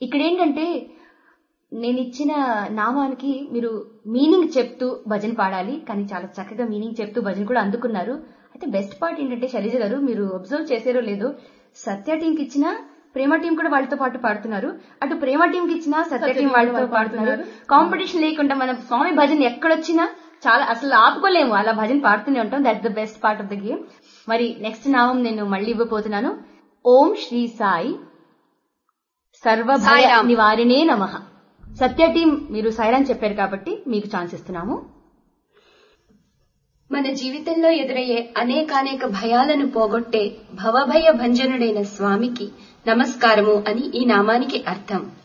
ఇక్కడ ఏంటంటే నేను ఇచ్చిన నామానికి మీరు మీనింగ్ చెప్తూ భజన పాడాలి కానీ చాలా చక్కగా మీనింగ్ చెప్తూ భజన కూడా అందుకున్నారు అయితే బెస్ట్ పార్ట్ ఏంటంటే శైలజ గారు మీరు అబ్జర్వ్ చేసారో లేదో సత్య టీంకి ఇచ్చిన ప్రేమ టీం కూడా వాళ్ళతో పాటు పాడుతున్నారు అటు ప్రేమ టీంకి ఇచ్చిన సత్య టీం వాళ్ళతో పాడుతున్నారు కాంపిటీషన్ లేకుండా మన స్వామి భజన ఎక్కడొచ్చినా చాలా అసలు ఆపుకోలేము అలా భజన పాడుతూనే ఉంటాం that the best part of the game మరి నెక్స్ట్ నామం నేను మళ్ళీ ఇవ్వబోతున్నాను ఓం శ్రీ సాయి సర్వభయ సాయిరామ్. నివారిణే నమ సత్య టీం మీరు సైరాన్ చెప్పారు కాబట్టి మీకు ఛాన్స్ ఇస్తున్నాము మన జీవితంలో ఎదురయ్యే అనేకానేక భయాలను పోగొట్టే భవభయ భంజనుడైన స్వామికి నమస్కారము అని ఈ నామానికి అర్థం